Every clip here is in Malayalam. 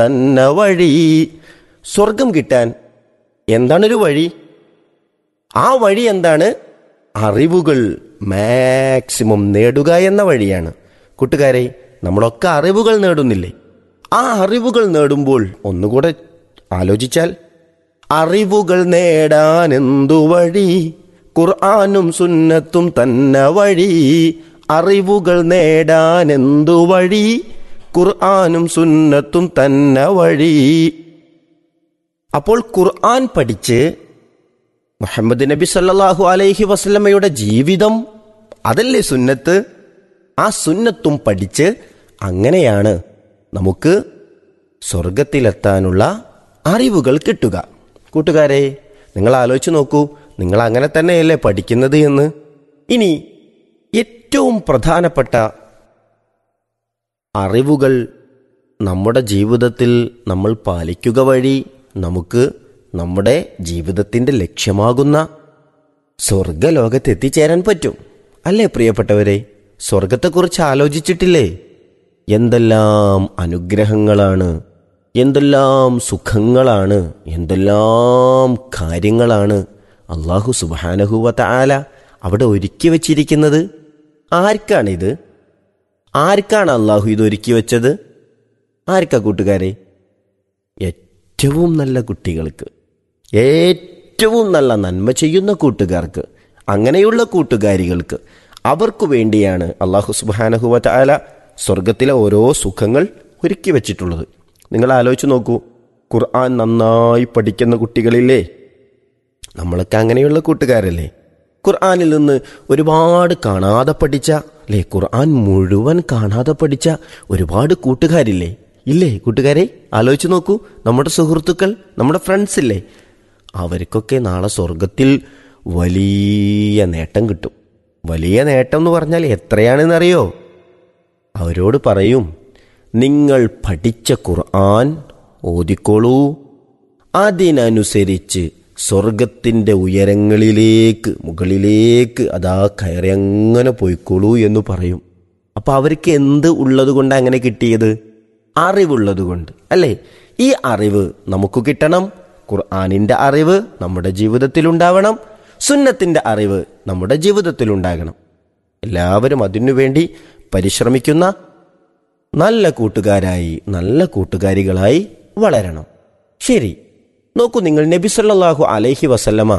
എന്ന വഴി സ്വർഗം കിട്ടാൻ എന്താണൊരു വഴി ആ വഴി എന്താണ് അറിവുകൾ മാക്സിമം നേടുക എന്ന വഴിയാണ് കൂട്ടുകാരെ നമ്മളൊക്കെ അറിവുകൾ നേടുന്നില്ലേ ആ അറിവുകൾ നേടുമ്പോൾ ഒന്നുകൂടെ ആലോചിച്ചാൽ അറിവുകൾ നേടാൻ എന്തു വഴി ഖുർആാനും സുന്നത്തും തന്നെ വഴി അറിവുകൾ നേടാൻ എന്തു വഴി ഖുർആാനും സുന്നത്തും തന്നെ വഴി അപ്പോൾ ഖുർആൻ പഠിച്ച് മുഹമ്മദ് നബി സല്ലല്ലാഹു അലൈഹി വസല്ലമയുടെ ജീവിതം അതല്ലേ സുന്നത്ത് ആ സുന്നത്തും പഠിച്ച് അങ്ങനെയാണ് നമുക്ക് സ്വർഗത്തിലെത്താനുള്ള അറിവുകൾ കിട്ടുക കൂട്ടുകാരെ നിങ്ങൾ ആലോചിച്ച് നോക്കൂ നിങ്ങൾ അങ്ങനെ തന്നെയല്ലേ പഠിക്കുന്നത് എന്ന് ഇനി ഏറ്റവും പ്രധാനപ്പെട്ട അറിവുകൾ നമ്മുടെ ജീവിതത്തിൽ നമ്മൾ പാലിക്കുക വഴി നമുക്ക് നമ്മുടെ ജീവിതത്തിൻ്റെ ലക്ഷ്യമാകുന്ന സ്വർഗലോകത്ത് എത്തിച്ചേരാൻ പറ്റും അല്ലേ പ്രിയപ്പെട്ടവരെ സ്വർഗത്തെക്കുറിച്ച് ആലോചിച്ചിട്ടില്ലേ എന്തെല്ലാം അനുഗ്രഹങ്ങളാണ് എന്തെല്ലാം സുഖങ്ങളാണ് എന്തെല്ലാം കാര്യങ്ങളാണ് അള്ളാഹു സുബാനഹുവത്ത ആല അവിടെ ഒരുക്കി വച്ചിരിക്കുന്നത് ആർക്കാണിത് ആർക്കാണ് അള്ളാഹു ഇത് ഒരുക്കി വെച്ചത് ആർക്കാ കൂട്ടുകാരെ ഏറ്റവും നല്ല കുട്ടികൾക്ക് ഏറ്റവും നല്ല നന്മ ചെയ്യുന്ന കൂട്ടുകാർക്ക് അങ്ങനെയുള്ള കൂട്ടുകാരികൾക്ക് അവർക്കു വേണ്ടിയാണ് അള്ളാഹു സുബാനഹുവത്ത ആല സ്വർഗത്തിലെ ഓരോ സുഖങ്ങൾ ഒരുക്കി വെച്ചിട്ടുള്ളത് നിങ്ങൾ ആലോചിച്ച് നോക്കൂ ഖുർആൻ നന്നായി പഠിക്കുന്ന കുട്ടികളില്ലേ നമ്മളൊക്കെ അങ്ങനെയുള്ള കൂട്ടുകാരല്ലേ ഖുർആനിൽ നിന്ന് ഒരുപാട് കാണാതെ പഠിച്ച അല്ലേ ഖുർആൻ മുഴുവൻ കാണാതെ പഠിച്ച ഒരുപാട് കൂട്ടുകാരില്ലേ ഇല്ലേ കൂട്ടുകാരെ ആലോചിച്ച് നോക്കൂ നമ്മുടെ സുഹൃത്തുക്കൾ നമ്മുടെ ഫ്രണ്ട്സ് ഇല്ലേ അവർക്കൊക്കെ നാളെ സ്വർഗത്തിൽ വലിയ നേട്ടം കിട്ടും വലിയ നേട്ടം എന്ന് പറഞ്ഞാൽ എത്രയാണെന്നറിയോ അവരോട് പറയും നിങ്ങൾ പഠിച്ച ഖുർആൻ ഓതിക്കോളൂ അതിനനുസരിച്ച് സ്വർഗത്തിൻ്റെ ഉയരങ്ങളിലേക്ക് മുകളിലേക്ക് അതാ കയറി അങ്ങനെ പോയിക്കോളൂ എന്ന് പറയും അപ്പൊ അവർക്ക് എന്ത് ഉള്ളത് കൊണ്ട് അങ്ങനെ കിട്ടിയത് അറിവുള്ളത് കൊണ്ട് അല്ലേ ഈ അറിവ് നമുക്ക് കിട്ടണം ഖുർആാനിൻ്റെ അറിവ് നമ്മുടെ ജീവിതത്തിൽ ഉണ്ടാവണം സുന്നത്തിൻ്റെ അറിവ് നമ്മുടെ ജീവിതത്തിൽ ഉണ്ടാകണം എല്ലാവരും അതിനുവേണ്ടി പരിശ്രമിക്കുന്ന നല്ല കൂട്ടുകാരായി നല്ല കൂട്ടുകാരികളായി വളരണം ശരി നോക്കൂ നിങ്ങൾ നബി സല്ലല്ലാഹു അലൈഹി വസല്ലമ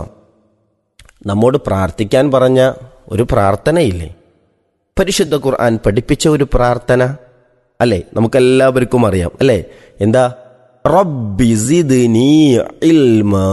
നമ്മോട് പ്രാർത്ഥിക്കാൻ പറഞ്ഞ ഒരു പ്രാർത്ഥനയില്ലേ പരിശുദ്ധ ഖുർആൻ പഠിപ്പിച്ച ഒരു പ്രാർത്ഥന അല്ലേ നമുക്കെല്ലാവർക്കും അറിയാം അല്ലേ എന്താ റബ്ബി സിദ്നി ഇൽമാ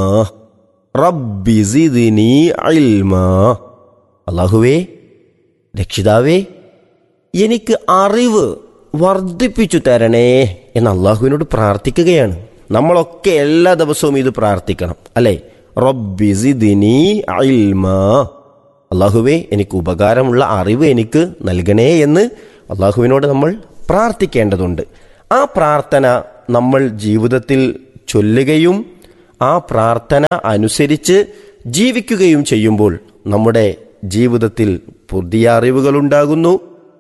റബ്ബി സിദ്നി ഇൽമാ അല്ലാഹുവേ രക്ഷിതാവേ എനിക്ക് അറിവ് വർദ്ധിപ്പിച്ചു തരണേ എന്ന് അള്ളാഹുവിനോട് പ്രാർത്ഥിക്കുകയാണ് നമ്മളൊക്കെ എല്ലാ ദിവസവും ഇത് പ്രാർത്ഥിക്കണം അല്ലേ റബ്ബി സിദ്നി ഇൽമാ അള്ളാഹുവേ എനിക്ക് ഉപകാരമുള്ള അറിവ് എനിക്ക് നൽകണേ എന്ന് അള്ളാഹുവിനോട് നമ്മൾ പ്രാർത്ഥിക്കേണ്ടതുണ്ട് ആ പ്രാർത്ഥന നമ്മൾ ജീവിതത്തിൽ ചൊല്ലുകയും ആ പ്രാർത്ഥന അനുസരിച്ച് ജീവിക്കുകയും ചെയ്യുമ്പോൾ നമ്മുടെ ജീവിതത്തിൽ പുതിയ അറിവുകൾ ഉണ്ടാകുന്നു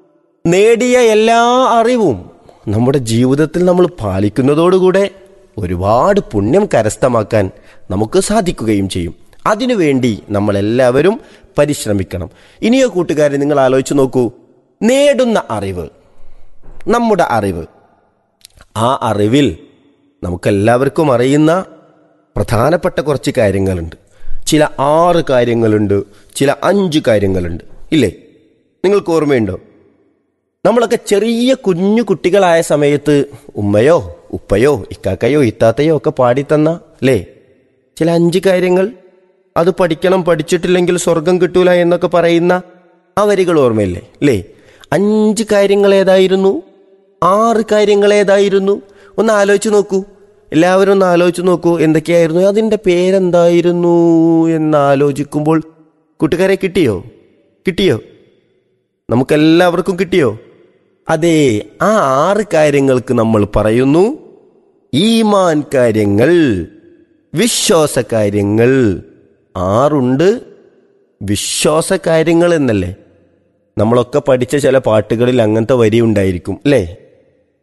നേടിയ എല്ലാ അറിവും നമ്മുടെ ജീവിതത്തിൽ നമ്മൾ പാലിക്കുന്നതോടുകൂടെ ഒരുപാട് പുണ്യം കരസ്ഥമാക്കാൻ നമുക്ക് സാധിക്കുകയും ചെയ്യും അതിനുവേണ്ടി നമ്മളെല്ലാവരും പരിശ്രമിക്കണം ഇനിയോ കൂട്ടുകാരെ നിങ്ങൾ ആലോചിച്ച് നോക്കൂ നേടുന്ന അറിവ് നമ്മുടെ അറിവ് ആ അറിവിൽ നമുക്കെല്ലാവർക്കും അറിയുന്ന പ്രധാനപ്പെട്ട കുറച്ച് കാര്യങ്ങളുണ്ട് ചില ആറ് കാര്യങ്ങളുണ്ട് ചില അഞ്ച് കാര്യങ്ങളുണ്ട് ഇല്ലേ നിങ്ങൾക്ക് ഓർമ്മയുണ്ടോ നമ്മളൊക്കെ ചെറിയ കുഞ്ഞു കുട്ടികളായ സമയത്ത് ഉമ്മയോ ഉപ്പയോ ഇക്കാക്കയോ ഇത്താത്തയോ ഒക്കെ പാടിത്തന്ന അല്ലേ ചില അഞ്ച് കാര്യങ്ങൾ അത് പഠിക്കണം പഠിച്ചിട്ടില്ലെങ്കിൽ സ്വർഗം കിട്ടൂല എന്നൊക്കെ പറയുന്ന ആ വരികൾ ഓർമ്മയില്ലേ അല്ലേ അഞ്ച് കാര്യങ്ങൾ ഏതായിരുന്നു ആറ് കാര്യങ്ങൾ ഏതായിരുന്നു ഒന്ന് ആലോചിച്ച് നോക്കൂ എല്ലാവരും ഒന്ന് ആലോചിച്ച് നോക്കൂ എന്തൊക്കെയായിരുന്നു അതിൻ്റെ പേരെന്തായിരുന്നു എന്ന് ആലോചിക്കുമ്പോൾ കൂട്ടുകാരെ കിട്ടിയോ കിട്ടിയോ നമുക്കെല്ലാവർക്കും കിട്ടിയോ അതെ ആ ആറ് കാര്യങ്ങൾക്ക് നമ്മൾ പറയുന്നു ഈമാൻ കാര്യങ്ങൾ വിശ്വാസ കാര്യങ്ങൾ ആറുണ്ട് വിശ്വാസ കാര്യങ്ങൾ എന്നല്ലേ നമ്മളൊക്കെ പഠിച്ച ചില പാട്ടുകളിൽ അങ്ങനത്തെ വരി ഉണ്ടായിരിക്കും അല്ലേ